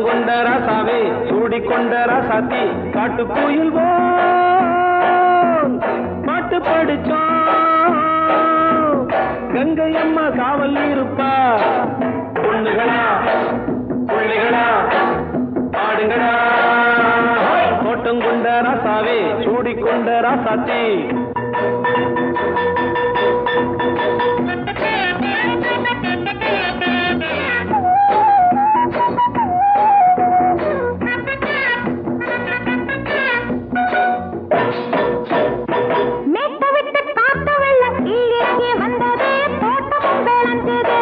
கொண்ட ராசாவே சூடிக்கொண்ட ராசாத்தி காட்டு கோயில் பாட்டு படிச்சோம் கங்கை அம்மா காவல் இருப்பா பொண்ணுகளா புள்ளிகளா ஆடுங்களா தோட்டம் கொண்ட ராசாவே சூடிக்கொண்ட ராசாத்தி மேட்ட விட்டு காத்த வெள்ளம் கீழே வந்தது தோட்டமும் விளைஞ்சது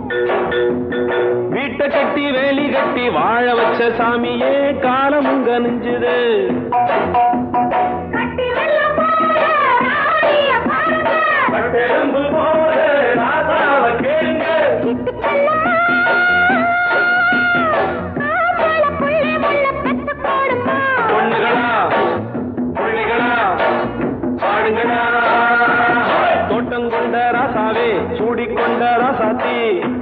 வீட்டை கட்டி வேலி கட்டி வாழ வச்ச சாமியே காலமுங்க நெஞ்சுது கட்டி வெள்ளம் போல ராணிய பாருங்க பட்டெலும்பு போல ராசாவை கேளுங்க சிட்டு செல்லம்மா காதல புள்ளி முள்ள பெத்து போடுமா பொண்ணுகளா புள்ளிகளா பாடுங்களா தோட்டம் கொண்ட ராசாவே சூடிக்கொண்ட ராசாத்தி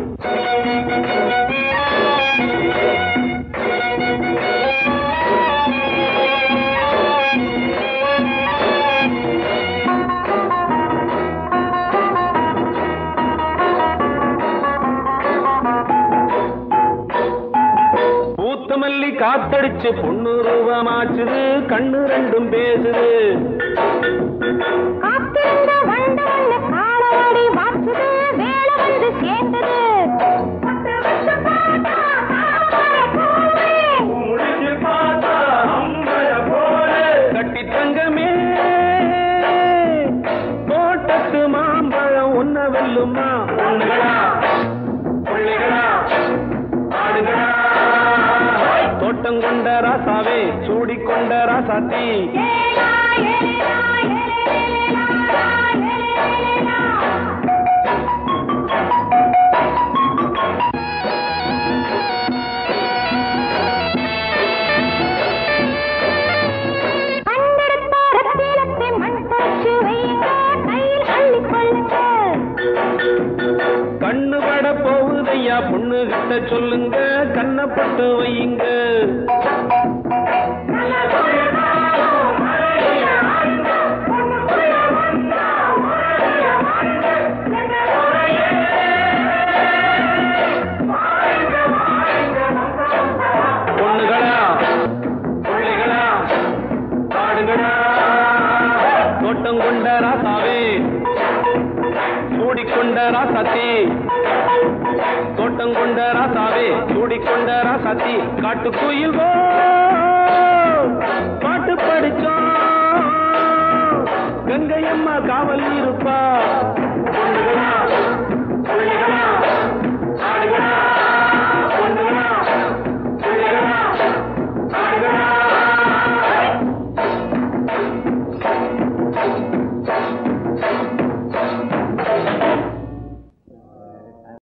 பூத்த மல்லி காத்தடிச்சு பொண்ணு ரூபமாச்சுது கண்ணு ரெண்டும் பேசுது காத்திருந்த வண்டு வந்து காலவாடி வாச்சுது வேலை வந்து சேர்ந்தது பத்து வருஷம் பார்த்தா தாமரை பூவே. முடிச்சு பார்த்தா அம்பர போல கட்டி தங்கமே தோட்டத்து மாம்பழம் உன்ன வெல்லுமா பொண்ணுகளா புள்ளிகளா ஆடுகளா தோட்டம் கொண்ட ராசாவே சூடிக்கொண்ட ராசாத்தி ஏலா, ஏலேலா, ஏலேலேலா, ஏலேலேலா. கண்டெடுத்த ரத்தினத்தை மண் போச்சு வையுங்க, கையில் அள்ளிக் கொள்ளுங்க. கண்ணு பட போகுதையா பொண்ணு கிட்ட சொல்லுங்க கண்ணப்பட்டு வையுங்க பொண்ணுகளா புள்ளிகளா பாடுங்களா தோட்டம் கொண்ட ராசாவே சூடிக்கொண்ட ராசாத்தி தோட்டம் கொண்ட ராசாவே சூடிக்கொண்ட ராசாத்தி காட்டு கோயில் பாட்டு படிச்சோம் கங்கை அம்மா காவல் இருப்பா பொண்ணுகளா